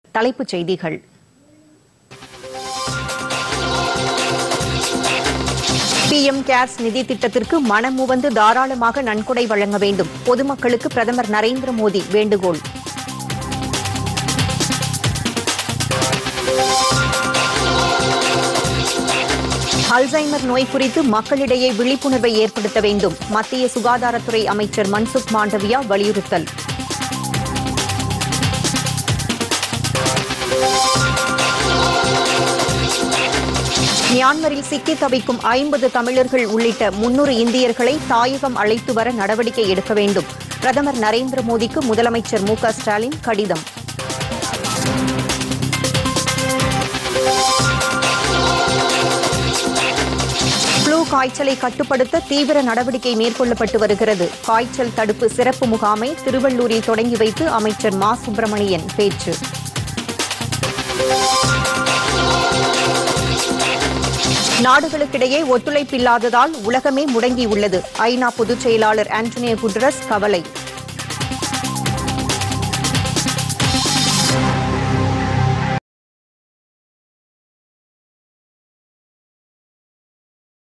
தலைப்புச் செய்திகள் PM CARES நிதி திட்டத்திற்கு மனமுவந்து தாராளமாக நன்கொடை வழங்க வேண்டும் பொதுமக்களுக்கு பிரதமர் நரேந்திர மோடி வேண்டுகோள் அல்சைமர் நோய் குறித்து மக்களிடையே விழிப்புணர்வை ஏற்படுத்த வேண்டும் மத்திய சுகாதாரத்துறை அமைச்சர் மன்சுக் மாண்டவியா வலியுறுத்தல் மியான்மரில் சிக்கி தவிக்கும் ஐம்பது தமிழர்கள் உள்ளிட்ட முன்னூறு இந்தியர்களை தாயகம் அழைத்து வர நடவடிக்கை எடுக்க வேண்டும் பிரதமர் நரேந்திர மோடிக்கு முதலமைச்சர் மு க ஸ்டாலின் கடிதம் ஃப்ளூ காய்ச்சலை கட்டுப்படுத்த தீவிர நடவடிக்கை மேற்கொள்ளப்பட்டு வருகிறது காய்ச்சல் தடுப்பு சிறப்பு முகாமை திருவள்ளூரில் தொடங்கி வைத்து அமைச்சர் மா சுப்பிரமணியன் பேச்சு நாடுகளுக்கிடையே ஒத்துழைப்பில்லாததால் உலகமே முடங்கியுள்ளது ஐநா பொதுச் செயலாளர் ஆண்டனியோ குட்ரஸ் கவலை